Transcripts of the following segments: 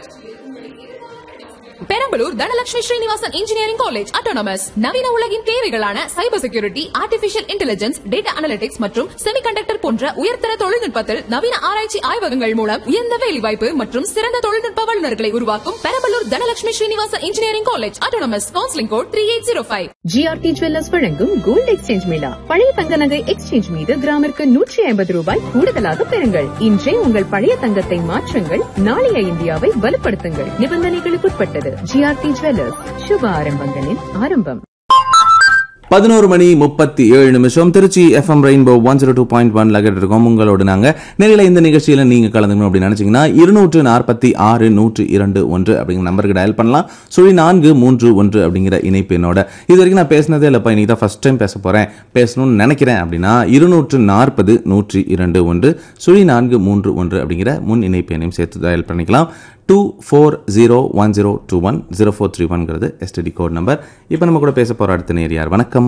Perambalur Dhanalakshmi Srinivasan engineering college autonomous நவீன உலகின் தேவைகளான cyber security artificial intelligence data analytics மற்றும் செமிகண்டக்டர் போன்ற உயர்தர தொழில்நுட்பத்தில் நவீன ஆராய்ச்சி ஆய்வகங்கள் மூலம் உயர்ந்த வேலைவாய்ப்பு மற்றும் சிறந்த தொழில்நுட்ப வல்லுநர்களை உருவாக்கும் Perambalur Dhanalakshmi Srinivasan engineering college autonomous counselling code three eight zero five GRT jewellers வழங்கும் கோல்டு எக்ஸ்சேஞ்ச் மேளா பழைய தங்க நகை எக்ஸ்சேஞ்ச் மீது கிராமிற்கு நூற்றி ஐம்பது ரூபாய் கூடுதலாக பெறுங்கள் இன்றே உங்கள் பழைய தங்கத்தை மாற்றுங்கள் நாளைய இந்தியாவை வலுப்படுத்துங்கள் நிபந்தனைகளுக்குட்பட்டது ஜிஆர்டி ஜுவல்லர்ஸ் சுப ஆரம்பங்களின் ஆரம்பம் பதினோரு மணி முப்பத்தி ஏழு நிமிஷம் Trichy FM rainbow one zero two point one லகட் இருக்கோம் உங்களோட நாங்க நேரில் இந்த நிகழ்ச்சியில நீங்க கலந்துக்கணும் அப்படின்னு நினைச்சீங்கன்னா இருநூற்று நாற்பத்தி ஆறு நூற்று இரண்டு ஒன்று அப்படிங்கிற நம்பருக்கு டயல் பண்ணலாம் சுழி நான்கு மூன்று ஒன்று அப்படிங்கிற இணைப்பு என்னோட இது வரைக்கும் நான் பேசினதே இல்லப்பா இன்னைக்கு தான் ஃபர்ஸ்ட் டைம் பேச போறேன் பேசணும்னு நினைக்கிறேன் அப்படின்னா இருநூற்று நாற்பது நூற்றி இரண்டு ஒன்று சுழி நான்கு மூன்று ஒன்று அப்படிங்கிற முன் இணைப்பு எண்ணையும் சேர்த்து டயல் பண்ணிக்கலாம் two four zero one zero two one zero four three ஒன்ங்கிறது எஸ்டிடி கோட் நம்பர் இப்போ நம்ம கூட பேச போகிற அடுத்த நேர் யார் வணக்கம்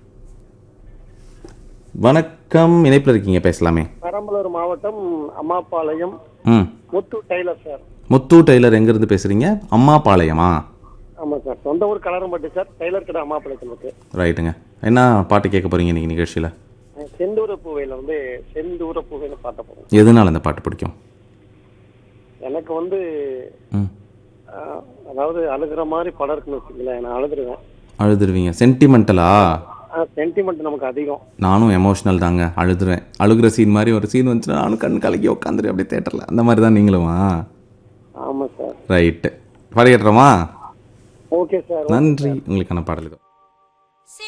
வணக்கம் இணைப்பில் இருக்கீங்க பேசலாமே பெரம்பலூர் மாவட்டம் அம்மாபாளையம் ம் Muthu tailor sir Muthu tailor எங்கேருந்து பேசுகிறீங்க அம்மா பாளையமா ஆமாம் சார் சொந்த ஊர் கலரம்பட்டு சார் டெய்லர் கடை அம்மாபாளையத்தில் இருக்கு ரைட்டுங்க என்ன பாட்டு கேட்க போகிறீங்க இன்னைக்கு நிகழ்ச்சியில் செந்தூர பூவையில் வந்து செந்தூர பூவைன்னு பாட்ட போகிறோம் எதனால் அந்த பாட்டு பிடிக்கும் எனக்கு வந்து ம் ஆஹ், அதாவது அழுகிற மாதிரி படம் இருக்குன்னு வச்சுங்களேன் நான் அழுதுருவேன் அழுதுருவீங்க சென்டிமெண்டலா சென்டிமெண்ட் நமக்கு அதிகம் நானும் எமோஷனல் தாங்க அழுதுருவேன் அழுகிற சீன் மாதிரி ஒரு சீன் வந்துச்சுன்னா நானும் கண் கலக்கி உட்காந்துரு அப்படியே தேட்டரில் அந்த மாதிரி தான் நீங்களுமா ஆமாம் சார் ரைட்டு பாடிடுறோமா ஓகே சார் நன்றி உங்களுக்கான பாடல் இதோ